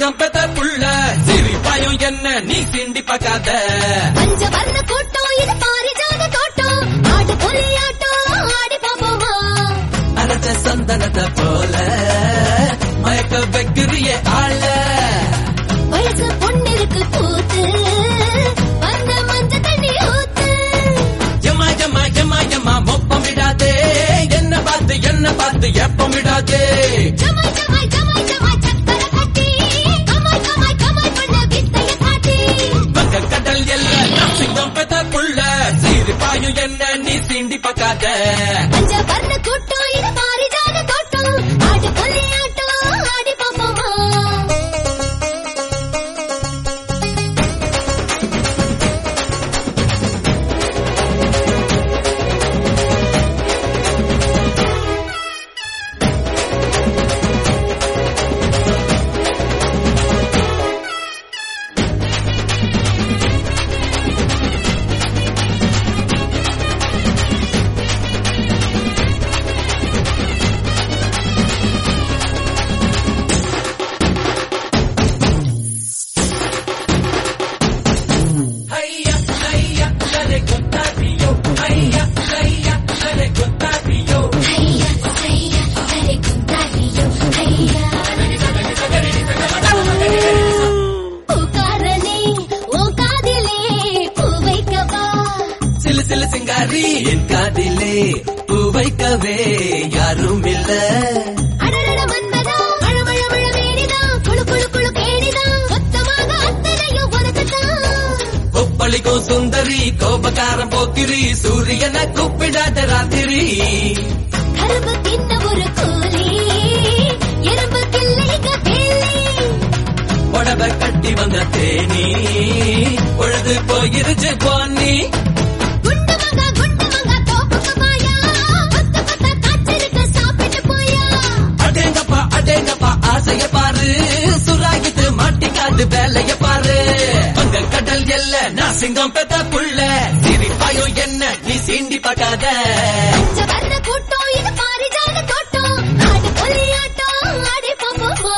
சிங்கம் பெத்த புள்ள சிரிப்பாயும் என்ன நீ சிண்டி பார்க்காத பஞ்ச வர்ண கூட்டம் இது பாரிஜாத தோட்டம் ஆடு புலியாட்டம் ஆடி பாப்போமா அரைச்ச சந்தனத்தை போல மயக்க வைக்கிறிய ஆள வயசு பொண்ணிருக்கு பூத்து வந்த மஞ்ச தண்ணி ஊத்து எம்மா எம்மா எம்மா எம்மா மொப்பம் விடாதே என்ன பார்த்து என்ன பார்த்து எப்பம் விடாதே ஜமாய் ஜமாய் ஜமாய் ஜமாய் சக்கர கட்டி கமாய் கமாய் கமாய் பண்ண வித்தைய காட்டி பக்க கடல் எல்ல சிங்கம் பெத்த புள்ள சிரிப்பாயும் என்ன நீ சிண்டி பார்க்காத பஞ்ச வர்ண கூட்டம் இது பாரிஜாத தோட்டம் ஆடு புலியாட்டம் ஆடி பாப்போமா ஹையா ஹையா கலே கொத்தாபியோ ஹையா ஹையா கலே கொத்தாபியோ ஐயா ஐயா கரை குந்தாரியோ ஐயா பூக்காரனே உன் காதிலே பூ வைக்கவா சிலு சிலு சிங்காரி என் காதிலே பூ வைக்கவே யாரும் இல்ல அடடட மன்மதா மழமழ மழ வேணிதா குளு குளு குளு கேணிதா மொத்தமாக அத்தனையும் உனக்குத்தான் கொப்பளிக்கும் சுந்தரி கோபக்காரம் போக்கிரி சூரியனை கூப்பிடாத ராத்திரி கரும்பு தின்ன ஒரு கூலி எறும்பு கிள்ளைக வேலி புடவை கட்டி வந்த தேனி பொழுது போயிருச்சு பொன்னி குண்டு மகா குண்டு மகா தோப்புக்கு வாயா கொத்த கொத்த காய்ச்சலுக்கு சாப்பிட்டு போயா அடேங்கப்பா அடேங்கப்பா ஆசைய பாரு சுராகிட்டு மாட்டிக்காது வேலைய பாரு அங்க கடல் எல்ல நான் சிங்கம் பெத்த புள்ள சிரிப்பாயோ என்ன நீ சீண்டி பார்க்காத பஞ்ச வர்ண கூட்டம் இது பாரிஜாத தோட்டம் ஆடு புலியாட்டம் ஆடி பாப்போமா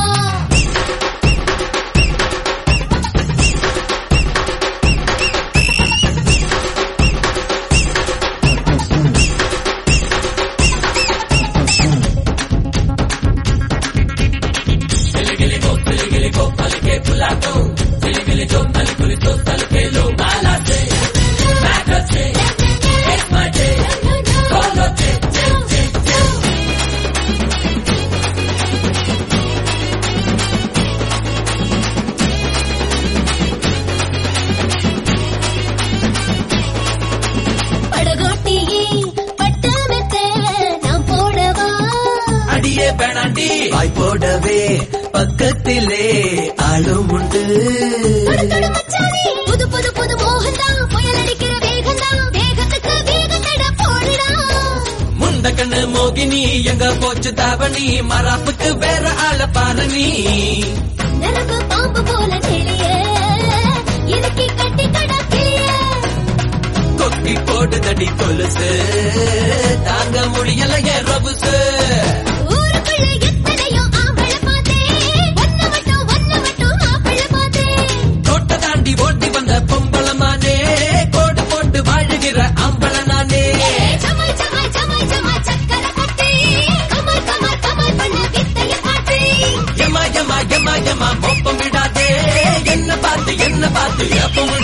படகோட்டியே பட்டமெத்த நாம் போடவா அடியே வேணாண்டி வாய் போடவே பக்கத்திலே ஆளும் உண்டு தொடு தொடு மச்சானே புது புது புது மோகன்தான் புயல் அடிக்கிற வேகம்தான் வேகத்துக்கு வேகத்தட போடுடா முந்த கண்ணு மோகினி எங்க போச்சு தாவணி மராப்புக்கு வேற ஆள பாரு நீ நரம்பு பாம்பு போல தெளிய இறுக்கி கட்டி கடா கிளிய கொக்கி போட்டு தடி கொலுசு தாங்க முடியலையே ரபுசு ஊருக்குள்ள எத்தனையோ ஆம்பள பார்த்தேன் ஒன்ன மட்டும் ஒன்ன மட்டும் ஆம்பள பார்த்தேன் தோட்ட தாண்டி ஓட்டி வந்த பொம்பளமானே கோடு போட்டு வாழுகிற அம்பள நானே ஜமாய் ஜமாய் ஜமாய் ஜமாய் சக்கர கட்டி கமாய் கமாய் கமாய் பண்ண வித்தைய காட்டி எம்மா எம்மா எம்மா எம்மா மொப்பம் விடாதே என்ன பார்த்து என்ன பார்த்து எப்பவும்